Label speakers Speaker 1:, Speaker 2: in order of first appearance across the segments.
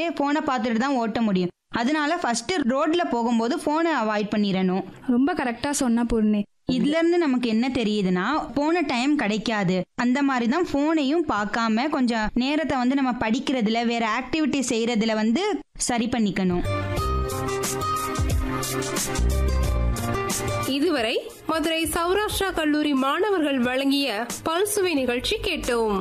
Speaker 1: ஃபுல்லாவே போனை பார்த்துட்டு தான் ஓட்ட முடியும் அதனால ஃபர்ஸ்ட் ரோட்ல போகும்போது போனை அவாய்ட் பண்ணிடணும்
Speaker 2: ரொம்ப கரெக்டாக சொன்ன பூர்ணி
Speaker 1: இதுல இருந்து நமக்கு என்ன தெரியுதுன்னா போன டைம் கிடைக்காது அந்த மாதிரி தான் போனையும் பார்க்காம கொஞ்சம் நேரத்தை வந்து நம்ம படிக்கிறதுல வேற ஆக்டிவிட்டி செய்யறதுல வந்து சரி பண்ணிக்கணும்
Speaker 3: இதுவரை மதுரை சௌராஷ்டிரா கல்லூரி மாணவர்கள் வழங்கிய பல்சுவை நிகழ்ச்சி கேட்டோம்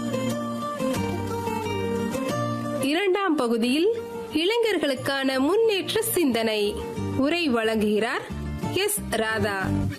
Speaker 3: இரண்டாம் பகுதியில் இளைஞர்களுக்கான முன்னேற்ற சிந்தனை உரை வழங்குகிறார் எஸ் ராதா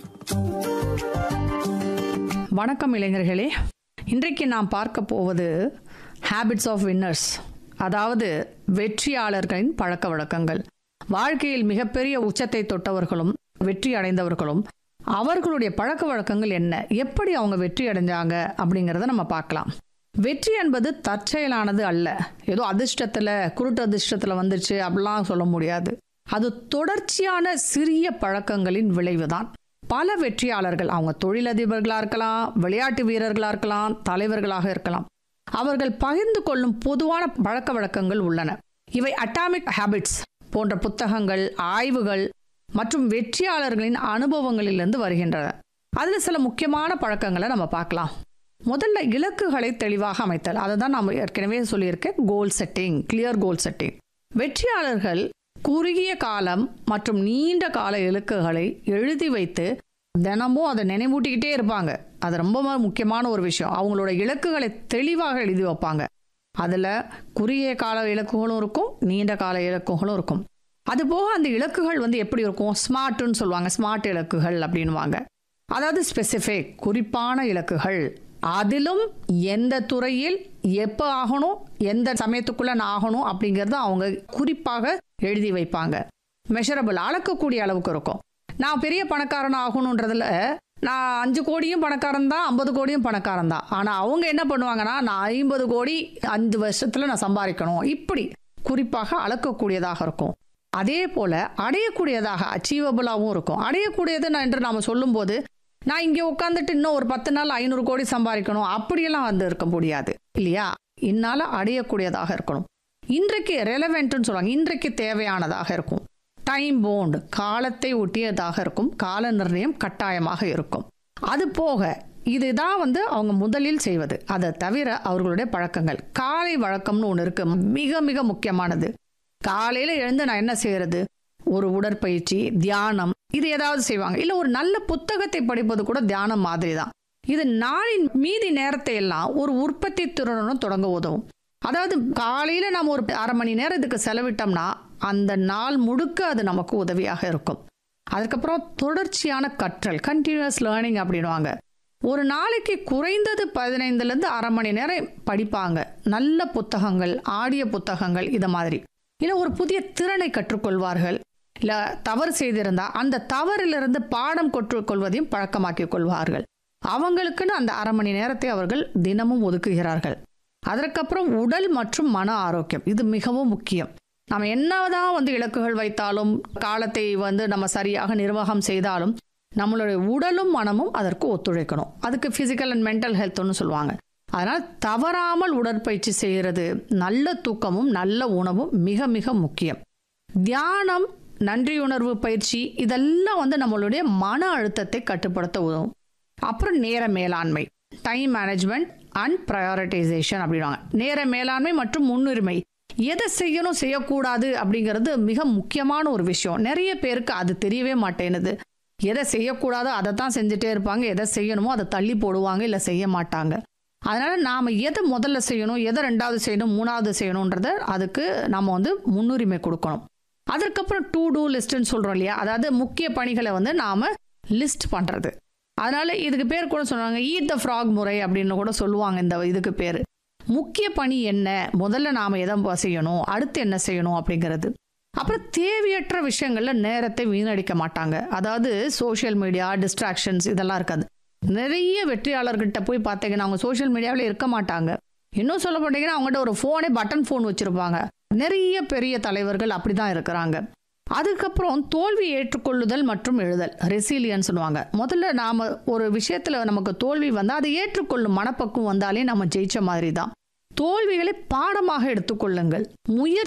Speaker 4: வணக்கம் இளைஞர்களே இன்றைக்கு நாம் பார்க்க போவது ஹேபிட்ஸ் ஆஃப் வின்னர்ஸ் அதாவது வெற்றியாளர்களின் பழக்க வழக்கங்கள் வாழ்க்கையில் மிகப்பெரிய உச்சத்தை தொட்டவர்களும் வெற்றி அடைந்தவர்களும் அவர்களுடைய பழக்க வழக்கங்கள் என்ன எப்படி அவங்க வெற்றி அடைஞ்சாங்க அப்படிங்கிறத நம்ம பார்க்கலாம் வெற்றி என்பது தற்செயலானது அல்ல ஏதோ அதிர்ஷ்டத்தில் குருட்டு அதிர்ஷ்டத்தில் வந்துச்சு அப்படிலாம் சொல்ல முடியாது அது தொடர்ச்சியான சிறிய பழக்கங்களின் விளைவுதான் பல வெற்றியாளர்கள் அவங்க தொழிலதிபர்களாக இருக்கலாம் விளையாட்டு வீரர்களாக இருக்கலாம் தலைவர்களாக இருக்கலாம் அவர்கள் பகிர்ந்து கொள்ளும் பொதுவான பழக்க வழக்கங்கள் உள்ளன இவை அட்டாமிக் ஹேபிட்ஸ் போன்ற புத்தகங்கள் ஆய்வுகள் மற்றும் வெற்றியாளர்களின் அனுபவங்களிலிருந்து வருகின்றன அதில் சில முக்கியமான பழக்கங்களை நம்ம பார்க்கலாம் முதல்ல இலக்குகளை தெளிவாக அமைத்தல் அதை தான் நம்ம ஏற்கனவே சொல்லியிருக்கேன் goal setting clear goal setting வெற்றியாளர்கள் குறுகிய காலம் மற்றும் நீண்ட கால இலக்குகளை எழுதி வைத்து தினமும் அதை நினைவூட்டிக்கிட்டே இருப்பாங்க அது ரொம்ப முக்கியமான ஒரு விஷயம் அவங்களோட இலக்குகளை தெளிவாக எழுதி வைப்பாங்க அதில் குறுகிய கால இலக்குகளும் இருக்கும் நீண்ட கால இலக்குகளும் இருக்கும் அது போக அந்த இலக்குகள் வந்து எப்படி இருக்கும் ஸ்மார்ட்னு சொல்லுவாங்க ஸ்மார்ட் இலக்குகள் அப்படின்வாங்க அதாவது ஸ்பெசிஃபிக் குறிப்பான இலக்குகள் அதிலும் எந்த துறையில் எப்போ ஆகணும் எந்த சமயத்துக்குள்ள நான் ஆகணும் அப்படிங்கிறத அவங்க குறிப்பாக எழுதி வைப்பாங்க மெஷரபிள் அளக்கக்கூடிய அளவுக்கு இருக்கும் நான் பெரிய பணக்காரன் ஆகணுன்றதுல நான் அஞ்சு கோடியும் பணக்காரன் தான் ஐம்பது கோடியும் பணக்காரன் தான் ஆனால் அவங்க என்ன பண்ணுவாங்கன்னா நான் ஐம்பது கோடி அஞ்சு வருஷத்தில் நான் சம்பாதிக்கணும் இப்படி குறிப்பாக அளக்கக்கூடியதாக இருக்கும் அதே போல அடையக்கூடியதாக அச்சீவபிளாகவும் இருக்கும் அடையக்கூடியது நான் என்று நாம் சொல்லும்போது நான் இங்கே உட்காந்துட்டு இன்னும் ஒரு பத்து நாள் ஐநூறு கோடி சம்பாதிக்கணும் அப்படியெல்லாம் வந்து இருக்க முடியாது இல்லையா இந்நாள் அடையக்கூடியதாக இருக்கணும் இன்றைக்கு ரெலவெண்ட்னு சொல்லுவாங்க இன்றைக்கு தேவையானதாக இருக்கும் டைம் போண்ட் காலத்தை ஒட்டியதாக இருக்கும் கால நிர்ணயம் கட்டாயமாக இருக்கும் அது போக இதுதான் வந்து அவங்க முதலில் செய்வது அதை தவிர அவர்களுடைய பழக்கங்கள் காலை வழக்கம்னு ஒன்று இருக்கு மிக மிக முக்கியமானது காலையில் எழுந்து நான் என்ன செய்யறது ஒரு உடற்பயிற்சி தியானம் இது ஏதாவது செய்வாங்க இல்லை ஒரு நல்ல புத்தகத்தை படிப்பது கூட தியானம் மாதிரி தான் இது நாளின் மீதி நேரத்தை எல்லாம் ஒரு உற்பத்தி திறனுடன் தொடங்க உதவும் அதாவது காலையில் நம்ம ஒரு அரை மணி நேரம் இதுக்கு செலவிட்டோம்னா அந்த நாள் முழுக்க அது நமக்கு உதவியாக இருக்கும் அதுக்கப்புறம் தொடர்ச்சியான கற்றல் கண்டினியூஸ் லேர்னிங் அப்படின்வாங்க ஒரு நாளைக்கு குறைந்தது பதினைந்துலேருந்து அரை மணி நேரம் படிப்பாங்க நல்ல புத்தகங்கள் ஆடிய புத்தகங்கள் இது மாதிரி இல்லை ஒரு புதிய திறனை கற்றுக்கொள்வார்கள் இல்லை தவறு செய்திருந்தா அந்த தவறிலிருந்து பாடம் கற்றுக்கொள்வதையும் பழக்கமாக்கிக் கொள்வார்கள் அவங்களுக்குன்னு அந்த அரை மணி நேரத்தை அவர்கள் தினமும் ஒதுக்குகிறார்கள் அதற்கப்புறம் உடல் மற்றும் மன ஆரோக்கியம் இது மிகவும் முக்கியம் நம்ம என்னதான் வந்து இலக்குகள் வைத்தாலும் காலத்தை வந்து நம்ம சரியாக நிர்வாகம் செய்தாலும் நம்மளுடைய உடலும் மனமும் அதற்கு ஒத்துழைக்கணும் அதுக்கு ஃபிசிக்கல் அண்ட் மென்டல் ஹெல்த்னு சொல்லுவாங்க அதனால் தவறாமல் உடற்பயிற்சி செய்கிறது நல்ல தூக்கமும் நல்ல உணவும் மிக மிக முக்கியம் தியானம் நன்றியுணர்வு பயிற்சி இதெல்லாம் வந்து நம்மளுடைய மன அழுத்தத்தை கட்டுப்படுத்த உதவும் அப்புறம் நேர மேலாண்மை டைம் மேனேஜ்மெண்ட் அண்ட் ப்ரையாரிட்டைசேஷன் அப்படின்வாங்க நேர மேலாண்மை மற்றும் முன்னுரிமை எதை செய்யணும் செய்யக்கூடாது அப்படிங்கிறது மிக முக்கியமான ஒரு விஷயம் நிறைய பேருக்கு அது தெரியவே மாட்டேனுது எதை செய்யக்கூடாதோ அதை தான் செஞ்சுட்டே இருப்பாங்க எதை செய்யணுமோ அதை தள்ளி போடுவாங்க இல்லை செய்ய மாட்டாங்க அதனால நாம் எதை முதல்ல செய்யணும் எதை ரெண்டாவது செய்யணும் மூணாவது செய்யணுன்றத அதுக்கு நம்ம வந்து முன்னுரிமை கொடுக்கணும் அதற்கப்புறம் டூ டூ லிஸ்ட்னு சொல்கிறோம் இல்லையா அதாவது முக்கிய பணிகளை வந்து நாம் லிஸ்ட் பண்ணுறது அதனால இதுக்கு பேர் கூட சொல்லுவாங்க ஈட் த ஃப்ராக் முறை அப்படின்னு கூட சொல்லுவாங்க இந்த இதுக்கு பேர் முக்கிய பணி என்ன முதல்ல நாம் எதை செய்யணும் அடுத்து என்ன செய்யணும் அப்படிங்கிறது அப்புறம் தேவையற்ற விஷயங்கள்ல நேரத்தை வீணடிக்க மாட்டாங்க அதாவது சோஷியல் மீடியா டிஸ்ட்ராக்ஷன்ஸ் இதெல்லாம் இருக்காது நிறைய வெற்றியாளர்கிட்ட போய் பார்த்தீங்கன்னா அவங்க சோஷியல் மீடியாவில் இருக்க மாட்டாங்க இன்னும் சொல்ல போட்டீங்கன்னா அவங்ககிட்ட ஒரு ஃபோனே பட்டன் ஃபோன் வச்சிருப்பாங்க நிறைய பெரிய தலைவர்கள் அப்படிதான் இருக்கிறாங்க அதுக்கப்புறம் தோல்வி ஏற்றுக்கொள்ளுதல் மற்றும் எழுதல் ரெசிலியன்ஸ் சொல்லுவாங்க முதல்ல நாம ஒரு விஷயத்துல நமக்கு தோல்வி வந்தா அதை ஏற்றுக்கொள்ளும் மனப்பக்குவம் வந்தாலே நம்ம ஜெயிச்ச மாதிரி தான் தோல்விகளை பாடமாக எடுத்துக்கொள்ளுங்கள் முயற்சி